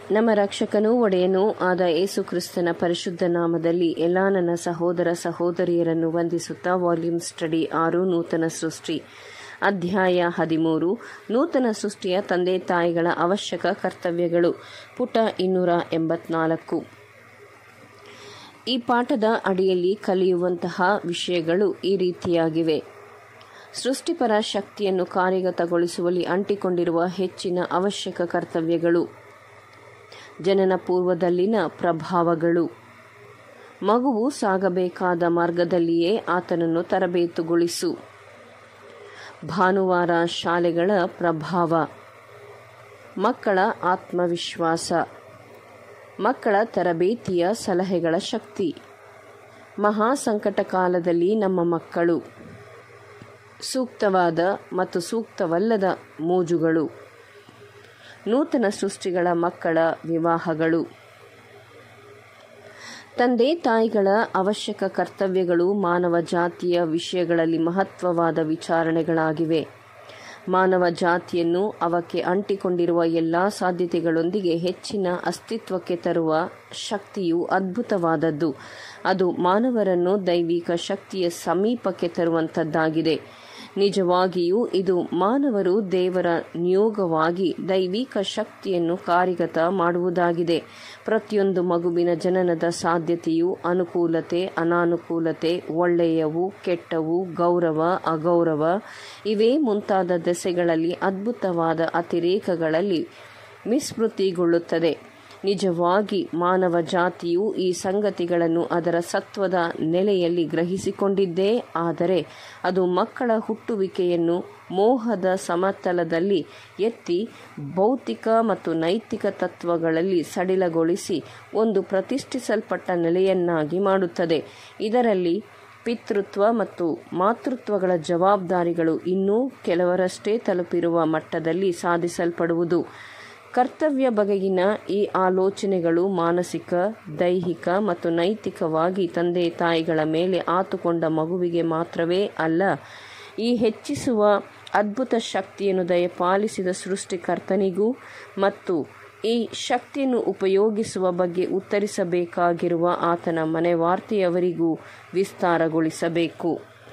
ನಮ್ಮ ರಕ್ಷಕನೂ ಒಡೆಯನೂ ಆದ ಯೇಸು ಕ್ರಿಸ್ತನ ಪರಿಶುದ್ಧ ನಾಮದಲ್ಲಿ ಎಲ್ಲಾ ನನ್ನ ಸಹೋದರ ಸಹೋದರಿಯರನ್ನು ವಂದಿಸುತ್ತಾ ವಾಲ್ಯೂಮ್ ಸ್ಟಡಿ ಆರು ನೂತನ ಸೃಷ್ಟಿ ಅಧ್ಯಾಯ ಹದಿಮೂರು ನೂತನ ಸೃಷ್ಟಿಯ ತಂದೆ ತಾಯಿಗಳ ಅವಶ್ಯಕ ಕರ್ತವ್ಯಗಳು ಪುಟ ಇನ್ನೂರ ಎಂಬತ್ನಾಲ್ಕು ಈ ಪಾಠದ ಅಡಿಯಲ್ಲಿ ಕಲಿಯುವಂತಹ ವಿಷಯಗಳು ಈ ರೀತಿಯಾಗಿವೆ ಸೃಷ್ಟಿಪರ ಶಕ್ತಿಯನ್ನು ಕಾರ್ಯಗತಗೊಳಿಸುವಲ್ಲಿ ಅಂಟಿಕೊಂಡಿರುವ ಹೆಚ್ಚಿನ ಅವಶ್ಯಕ ಕರ್ತವ್ಯಗಳು ಜನನ ಪೂರ್ವದಲ್ಲಿನ ಪ್ರಭಾವಗಳು ಮಗುವು ಸಾಗಬೇಕಾದ ಮಾರ್ಗದಲ್ಲಿಯೇ ಆತನನ್ನು ತರಬೇತುಗೊಳಿಸು ಭಾನುವಾರ ಶಾಲೆಗಳ ಪ್ರಭಾವ ಮಕ್ಕಳ ಆತ್ಮವಿಶ್ವಾಸ ಮಕ್ಕಳ ತರಬೇತಿಯ ಸಲಹೆಗಳ ಶಕ್ತಿ ಮಹಾ ಸಂಕಟ ಕಾಲದಲ್ಲಿ ನಮ್ಮ ಮಕ್ಕಳು ಸೂಕ್ತವಾದ ಮತ್ತು ಸೂಕ್ತವಲ್ಲದ ಮೋಜುಗಳು ನೂತನ ಸೃಷ್ಟಿಗಳ ಮಕ್ಕಳ ವಿವಾಹಗಳು ತಂದೆ ತಾಯಿಗಳ ಅವಶ್ಯಕ ಕರ್ತವ್ಯಗಳು ಮಾನವ ಜಾತಿಯ ವಿಷಯಗಳಲ್ಲಿ ಮಹತ್ವವಾದ ವಿಚಾರಣೆಗಳಾಗಿವೆ ಮಾನವ ಜಾತಿಯನ್ನು ಅವಕ್ಕೆ ಅಂಟಿಕೊಂಡಿರುವ ಎಲ್ಲ ಸಾಧ್ಯತೆಗಳೊಂದಿಗೆ ಹೆಚ್ಚಿನ ಅಸ್ತಿತ್ವಕ್ಕೆ ತರುವ ಶಕ್ತಿಯು ಅದ್ಭುತವಾದದ್ದು ಅದು ಮಾನವರನ್ನು ದೈವಿಕ ಶಕ್ತಿಯ ಸಮೀಪಕ್ಕೆ ತರುವಂಥದ್ದಾಗಿದೆ ನಿಜವಾಗಿಯೂ ಇದು ಮಾನವರು ದೇವರ ನಿಯೋಗವಾಗಿ ದೈವಿಕ ಶಕ್ತಿಯನ್ನು ಕಾರ್ಯಗತ ಮಾಡುವುದಾಗಿದೆ ಪ್ರತಿಯೊಂದು ಮಗುವಿನ ಜನನದ ಸಾಧ್ಯತೆಯು ಅನುಕೂಲತೆ ಅನಾನುಕೂಲತೆ ಒಳ್ಳೆಯವು ಕೆಟ್ಟವು ಗೌರವ ಅಗೌರವ ಇವೇ ಮುಂತಾದ ದೆಸೆಗಳಲ್ಲಿ ಅದ್ಭುತವಾದ ಅತಿರೇಕಗಳಲ್ಲಿ ವಿಸ್ಮೃತಿಗೊಳ್ಳುತ್ತದೆ ನಿಜವಾಗಿ ಮಾನವ ಜಾತಿಯು ಈ ಸಂಗತಿಗಳನ್ನು ಅದರ ಸತ್ವದ ನೆಲೆಯಲ್ಲಿ ಗ್ರಹಿಸಿಕೊಂಡಿದ್ದೇ ಆದರೆ ಅದು ಮಕ್ಕಳ ಹುಟ್ಟುವಿಕೆಯನ್ನು ಮೋಹದ ಸಮತಲದಲ್ಲಿ ಎತ್ತಿ ಭೌತಿಕ ಮತ್ತು ನೈತಿಕ ತತ್ವಗಳಲ್ಲಿ ಸಡಿಲಗೊಳಿಸಿ ಒಂದು ಪ್ರತಿಷ್ಠಿಸಲ್ಪಟ್ಟ ನೆಲೆಯನ್ನಾಗಿ ಮಾಡುತ್ತದೆ ಇದರಲ್ಲಿ ಪಿತೃತ್ವ ಮತ್ತು ಮಾತೃತ್ವಗಳ ಜವಾಬ್ದಾರಿಗಳು ಇನ್ನೂ ಕೆಲವರಷ್ಟೇ ತಲುಪಿರುವ ಮಟ್ಟದಲ್ಲಿ ಸಾಧಿಸಲ್ಪಡುವುದು ಕರ್ತವ್ಯ ಬಗೆಗಿನ ಈ ಆಲೋಚನೆಗಳು ಮಾನಸಿಕ ದೈಹಿಕ ಮತ್ತು ನೈತಿಕವಾಗಿ ತಂದೆ ತಾಯಿಗಳ ಮೇಲೆ ಆತುಕೊಂಡ ಮಗುವಿಗೆ ಮಾತ್ರವೇ ಅಲ್ಲ ಈ ಹೆಚ್ಚಿಸುವ ಅದ್ಭುತ ಶಕ್ತಿಯನ್ನು ದಯಪಾಲಿಸಿದ ಸೃಷ್ಟಿಕರ್ತನಿಗೂ ಮತ್ತು ಈ ಶಕ್ತಿಯನ್ನು ಉಪಯೋಗಿಸುವ ಬಗ್ಗೆ ಉತ್ತರಿಸಬೇಕಾಗಿರುವ ಆತನ ಮನೆವಾರ್ತೆಯವರಿಗೂ ವಿಸ್ತಾರಗೊಳಿಸಬೇಕು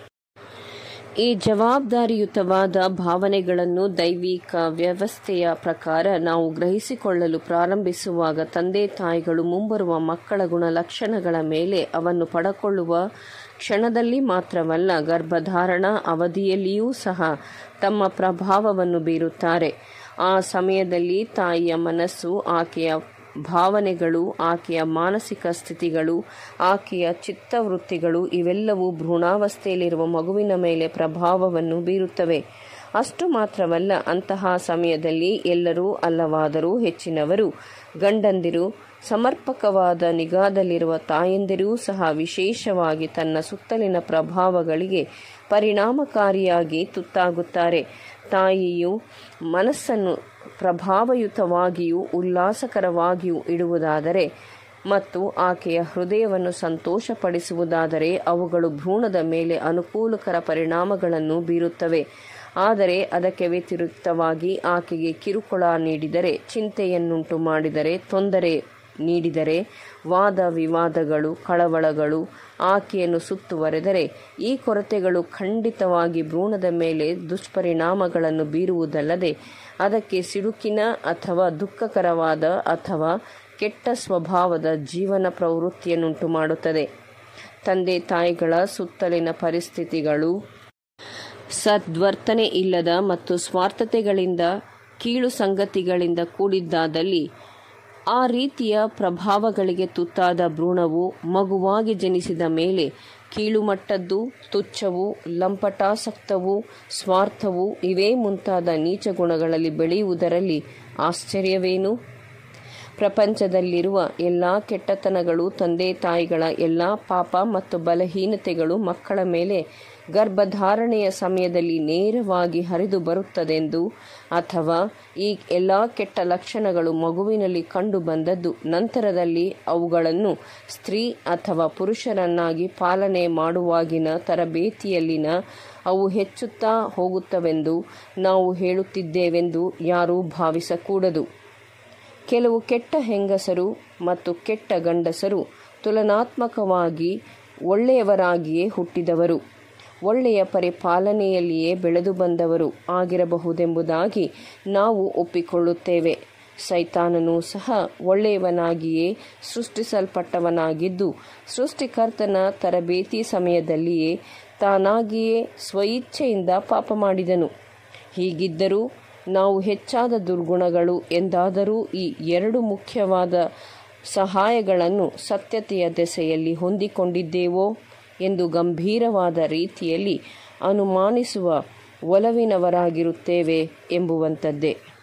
ಈ ಜವಾಬ್ದಾರಿಯುತವಾದ ಭಾವನೆಗಳನ್ನು ದೈವಿಕ ವ್ಯವಸ್ಥೆಯ ಪ್ರಕಾರ ನಾವು ಗ್ರಹಿಸಿಕೊಳ್ಳಲು ಪ್ರಾರಂಭಿಸುವಾಗ ತಂದೆ ತಾಯಿಗಳು ಮುಂಬರುವ ಮಕ್ಕಳ ಗುಣಲಕ್ಷಣಗಳ ಮೇಲೆ ಅವನ್ನು ಪಡಕೊಳ್ಳುವ ಕ್ಷಣದಲ್ಲಿ ಮಾತ್ರವಲ್ಲ ಗರ್ಭಧಾರಣ ಅವಧಿಯಲ್ಲಿಯೂ ಸಹ ತಮ್ಮ ಪ್ರಭಾವವನ್ನು ಬೀರುತ್ತಾರೆ ಆ ಸಮಯದಲ್ಲಿ ತಾಯಿಯ ಮನಸ್ಸು ಆಕೆಯ ಭಾವನೆಗಳು ಆಕೆಯ ಮಾನಸಿಕ ಸ್ಥಿತಿಗಳು ಆಕೆಯ ಚಿತ್ತವೃತ್ತಿಗಳು ಇವೆಲ್ಲವೂ ಭ್ರೂಣಾವಸ್ಥೆಯಲ್ಲಿರುವ ಮಗುವಿನ ಮೇಲೆ ಪ್ರಭಾವವನ್ನು ಬೀರುತ್ತವೆ ಅಷ್ಟು ಮಾತ್ರವಲ್ಲ ಅಂತಹ ಸಮಯದಲ್ಲಿ ಎಲ್ಲರೂ ಅಲ್ಲವಾದರೂ ಹೆಚ್ಚಿನವರು ಗಂಡಂದಿರು ಸಮರ್ಪಕವಾದ ನಿಗಾದಲ್ಲಿರುವ ತಾಯಂದಿರೂ ಸಹ ವಿಶೇಷವಾಗಿ ತನ್ನ ಸುತ್ತಲಿನ ಪ್ರಭಾವಗಳಿಗೆ ಪರಿಣಾಮಕಾರಿಯಾಗಿ ತುತ್ತಾಗುತ್ತಾರೆ ತಾಯಿಯು ಮನಸ್ಸನ್ನು ಪ್ರಭಾವಯುತವಾಗಿಯೂ ಉಲ್ಲಾಸಕರವಾಗಿಯೂ ಇಡುವುದಾದರೆ ಮತ್ತು ಆಕೆಯ ಹೃದಯವನ್ನು ಸಂತೋಷಪಡಿಸುವುದಾದರೆ ಅವುಗಳು ಭ್ರೂಣದ ಮೇಲೆ ಅನುಕೂಲಕರ ಪರಿಣಾಮಗಳನ್ನು ಬೀರುತ್ತವೆ ಆದರೆ ಅದಕ್ಕೆ ವ್ಯತಿರಿಕ್ತವಾಗಿ ಆಕೆಗೆ ಕಿರುಕುಳ ನೀಡಿದರೆ ಚಿಂತೆಯನ್ನುಂಟು ಮಾಡಿದರೆ ತೊಂದರೆ ನೀಡಿದರೆ ವಾದ ವಿವಾದಗಳು ಕಳವಳಗಳು ಆಕೆಯನ್ನು ಸುತ್ತುವರೆದರೆ ಈ ಕೊರತೆಗಳು ಖಂಡಿತವಾಗಿ ಭ್ರೂಣದ ಮೇಲೆ ದುಷ್ಪರಿಣಾಮಗಳನ್ನು ಬೀರುವುದಲ್ಲದೆ ಅದಕ್ಕೆ ಸಿಡುಕಿನ ಅಥವಾ ದುಃಖಕರವಾದ ಅಥವಾ ಕೆಟ್ಟ ಸ್ವಭಾವದ ಜೀವನ ಪ್ರವೃತ್ತಿಯನ್ನುಂಟು ಮಾಡುತ್ತದೆ ತಂದೆ ತಾಯಿಗಳ ಸುತ್ತಲಿನ ಪರಿಸ್ಥಿತಿಗಳು ಸದ್ವರ್ತನೆ ಇಲ್ಲದ ಮತ್ತು ಸ್ವಾರ್ಥತೆಗಳಿಂದ ಕೀಳು ಸಂಗತಿಗಳಿಂದ ಕೂಡಿದ್ದಾದಲ್ಲಿ ಆ ರೀತಿಯ ಪ್ರಭಾವಗಳಿಗೆ ತುತ್ತಾದ ಭ್ರೂಣವು ಮಗುವಾಗಿ ಜನಿಸಿದ ಮೇಲೆ ಕೀಳುಮಟ್ಟದ್ದು ತುಚ್ಛವು ಲಂಪಟಾಸಕ್ತವು ಸ್ವಾರ್ಥವು ಇವೇ ಮುಂತಾದ ನೀಚ ಗುಣಗಳಲ್ಲಿ ಬೆಳೆಯುವುದರಲ್ಲಿ ಆಶ್ಚರ್ಯವೇನು ಪ್ರಪಂಚದಲ್ಲಿರುವ ಎಲ್ಲ ಕೆಟ್ಟತನಗಳು ತಂದೆ ತಾಯಿಗಳ ಎಲ್ಲ ಪಾಪ ಮತ್ತು ಬಲಹೀನತೆಗಳು ಮಕ್ಕಳ ಮೇಲೆ ಗರ್ಭಧಾರಣೆಯ ಸಮಯದಲ್ಲಿ ನೇರವಾಗಿ ಹರಿದು ಬರುತ್ತದೆಂದು ಅಥವಾ ಈ ಎಲ್ಲ ಕೆಟ್ಟ ಲಕ್ಷಣಗಳು ಮಗುವಿನಲ್ಲಿ ಕಂಡು ಬಂದದ್ದು ನಂತರದಲ್ಲಿ ಅವುಗಳನ್ನು ಸ್ತ್ರೀ ಅಥವಾ ಪುರುಷರನ್ನಾಗಿ ಪಾಲನೆ ಮಾಡುವಾಗಿನ ತರಬೇತಿಯಲ್ಲಿನ ಅವು ಹೆಚ್ಚುತ್ತಾ ಹೋಗುತ್ತವೆಂದು ನಾವು ಹೇಳುತ್ತಿದ್ದೇವೆಂದು ಯಾರೂ ಭಾವಿಸಕೂಡದು ಕೆಲವು ಕೆಟ್ಟ ಹೆಂಗಸರು ಮತ್ತು ಕೆಟ್ಟ ಗಂಡಸರು ತುಲನಾತ್ಮಕವಾಗಿ ಒಳ್ಳೆಯವರಾಗಿಯೇ ಹುಟ್ಟಿದವರು ಒಳ್ಳೆಯ ಪರಿಪಾಲನೆಯಲ್ಲಿಯೇ ಬೆಳೆದು ಬಂದವರು ಆಗಿರಬಹುದೆಂಬುದಾಗಿ ನಾವು ಒಪ್ಪಿಕೊಳ್ಳುತ್ತೇವೆ ಸೈತಾನನು ಸಹ ಒಳ್ಳೆಯವನಾಗಿಯೇ ಸೃಷ್ಟಿಸಲ್ಪಟ್ಟವನಾಗಿದ್ದು ಸೃಷ್ಟಿಕರ್ತನ ತರಬೇತಿ ಸಮಯದಲ್ಲಿಯೇ ತಾನಾಗಿಯೇ ಸ್ವಇಚ್ಛೆಯಿಂದ ಪಾಪ ಮಾಡಿದನು ಹೀಗಿದ್ದರೂ ನಾವು ಹೆಚ್ಚಾದ ದುರ್ಗುಣಗಳು ಎಂದಾದರೂ ಈ ಎರಡು ಮುಖ್ಯವಾದ ಸಹಾಯಗಳನ್ನು ಸತ್ಯತೆಯ ದೆಸೆಯಲ್ಲಿ ಹೊಂದಿಕೊಂಡಿದ್ದೇವೋ ಎಂದು ಗಂಭೀರವಾದ ರೀತಿಯಲ್ಲಿ ಅನುಮಾನಿಸುವ ಒಲವಿನವರಾಗಿರುತ್ತೇವೆ ಎಂಬುವಂಥದ್ದೇ